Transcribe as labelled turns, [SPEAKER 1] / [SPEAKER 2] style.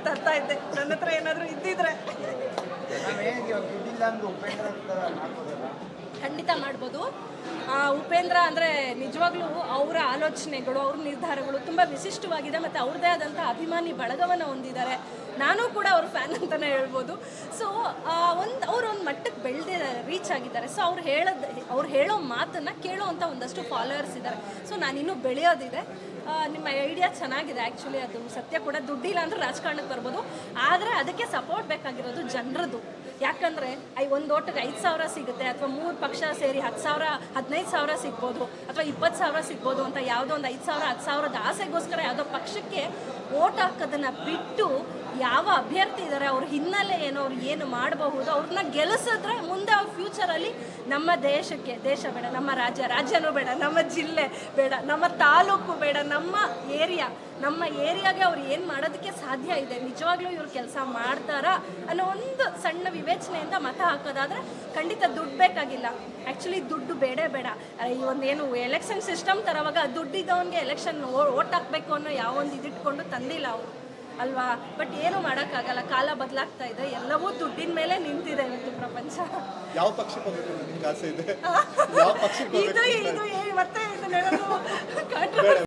[SPEAKER 1] ತರ್ತಾ ಇದ್ದೆ ನನ್ನ ಹತ್ರ ಏನಾದರೂ ಇದ್ದಿದ್ರೆ
[SPEAKER 2] ನಾವೇನು ಇವಾಗ ದುಡ್ಡಿಲ್ಲ ಅಂದ್ರೆ ಉಪೇಂದ್ರ ಥರ ಮಾಡ್ಬೋದಲ್ಲ
[SPEAKER 1] ಖಂಡಿತ ಮಾಡ್ಬೋದು ಆ, ಉಪೇಂದ್ರ ಅಂದರೆ ನಿಜವಾಗ್ಲೂ ಅವರ ಆಲೋಚನೆಗಳು ಅವ್ರ ನಿರ್ಧಾರಗಳು ತುಂಬ ವಿಶಿಷ್ಟವಾಗಿದೆ ಮತ್ತು ಅವ್ರದ್ದೇ ಆದಂಥ ಅಭಿಮಾನಿ ಬಳಗವನ್ನು ಹೊಂದಿದ್ದಾರೆ ನಾನು ಕೂಡ ಅವ್ರ ಫ್ಯಾನ್ ಅಂತಲೇ ಹೇಳ್ಬೋದು ಸೊ ಒಂದು ಅವ್ರು ಒಂದು ಮಟ್ಟಕ್ಕೆ ಬೆಳೆದಿದ್ದಾರೆ ರೀಚ್ ಆಗಿದ್ದಾರೆ ಸೊ ಅವ್ರು ಹೇಳೋದು ಅವ್ರು ಹೇಳೋ ಮಾತನ್ನು ಕೇಳೋವಂಥ ಒಂದಷ್ಟು ಫಾಲೋವರ್ಸ್ ಇದ್ದಾರೆ ಸೊ ನಾನಿನ್ನೂ ಬೆಳೆಯೋದಿದೆ ಆ, ನಿಮ್ಮ ಐಡಿಯಾ ಚೆನ್ನಾಗಿದೆ ಆ್ಯಕ್ಚುಲಿ ಅದು ಸತ್ಯ ಕೂಡ ದುಡ್ಡಿಲ್ಲ ಅಂದ್ರೆ ರಾಜಕಾರಣಕ್ಕೆ ಬರ್ಬೋದು ಆದರೆ ಅದಕ್ಕೆ ಸಪೋರ್ಟ್ ಬೇಕಾಗಿರೋದು ಜನರದ್ದು ಯಾಕಂದರೆ ಐ ಒಂದು ಓಟಿಗೆ ಐದು ಸಾವಿರ ಸಿಗುತ್ತೆ ಅಥವಾ ಮೂರು ಪಕ್ಷ ಸೇರಿ ಹತ್ತು ಸಾವಿರ ಹದಿನೈದು ಸಾವಿರ ಸಿಗ್ಬೋದು ಅಥವಾ ಇಪ್ಪತ್ತು ಸಾವಿರ ಸಿಗ್ಬೋದು ಅಂತ ಯಾವುದೋ ಒಂದು ಐದು ಸಾವಿರ ಹತ್ತು ಸಾವಿರದ ಆಸೆಗೋಸ್ಕರ ಯಾವುದೋ ಪಕ್ಷಕ್ಕೆ ಓಟ್ ಹಾಕೋದನ್ನು ಬಿಟ್ಟು ಯಾವ ಅಭ್ಯರ್ಥಿ ಇದ್ದಾರೆ ಅವ್ರ ಹಿನ್ನೆಲೆ ಏನು ಅವ್ರು ಏನು ಮಾಡಬಹುದು ಅವ್ರನ್ನ ಗೆಲ್ಲಿಸಿದ್ರೆ ಮುಂದೆ ಅವ್ರ ಫ್ಯೂಚರಲ್ಲಿ ನಮ್ಮ ದೇಶಕ್ಕೆ ದೇಶ ಬೇಡ ನಮ್ಮ ರಾಜ್ಯ ರಾಜ್ಯನೂ ಬೇಡ ನಮ್ಮ ಜಿಲ್ಲೆ ಬೇಡ ನಮ್ಮ ತಾಲೂಕು ಬೇಡ ನಮ್ಮ ಏರಿಯಾ ನಮ್ಮ ಏರಿಯಾಗೆ ಅವ್ರು ಏನು ಮಾಡೋದಕ್ಕೆ ಸಾಧ್ಯ ಇದೆ ನಿಜವಾಗ್ಲೂ ಇವ್ರು ಕೆಲಸ ಮಾಡ್ತಾರಾ ಅನ್ನೋ ಒಂದು ಸಣ್ಣ ವಿವೇಚನೆಯಿಂದ ಮತ ಹಾಕೋದಾದ್ರೆ ಖಂಡಿತ ದುಡ್ಡು ಬೇಕಾಗಿಲ್ಲ ಆ್ಯಕ್ಚುಲಿ ದುಡ್ಡು ಬೇಡೇ ಬೇಡ ಅಹ್, ಈ ಒಂದೇನು ಎಲೆಕ್ಷನ್ ಸಿಸ್ಟಮ್ ತರೋವಾಗ ದುಡ್ಡಿದ್ದವನಿಗೆ ಎಲೆಕ್ಷನ್ ಓಟ್ ಹಾಕಬೇಕು ಅನ್ನೋ ಯಾವೊಂದು ಇದಿಟ್ಕೊಂಡು ತಂದಿಲ್ಲ ಅವರು ಅಲ್ವಾ ಬಟ್ ಏನು ಮಾಡೋಕ್ಕಾಗಲ್ಲ ಕಾಲ ಬದಲಾಗ್ತಾ ಇದೆ ಎಲ್ಲವೂ ದುಡ್ಡಿನ ಮೇಲೆ ನಿಂತಿದೆ ಇವತ್ತು ಪ್ರಪಂಚ
[SPEAKER 3] ಯಾವ ಪಕ್ಷಕ್ಕೆ ಹೋಗ್ಬೇಕು ಅಂತ ನಿಮ್ಗೆ ಆಸೆ ಇದೆ ಯಾವ ಪಕ್ಷಕ್ಕೆ
[SPEAKER 1] ಇದು
[SPEAKER 3] ಹೋಗ್ಬೇಕು
[SPEAKER 1] ಇದು ಏ- ಮತ್ತೆ ಇದನ್ನ ಹೇಳೋದು controversy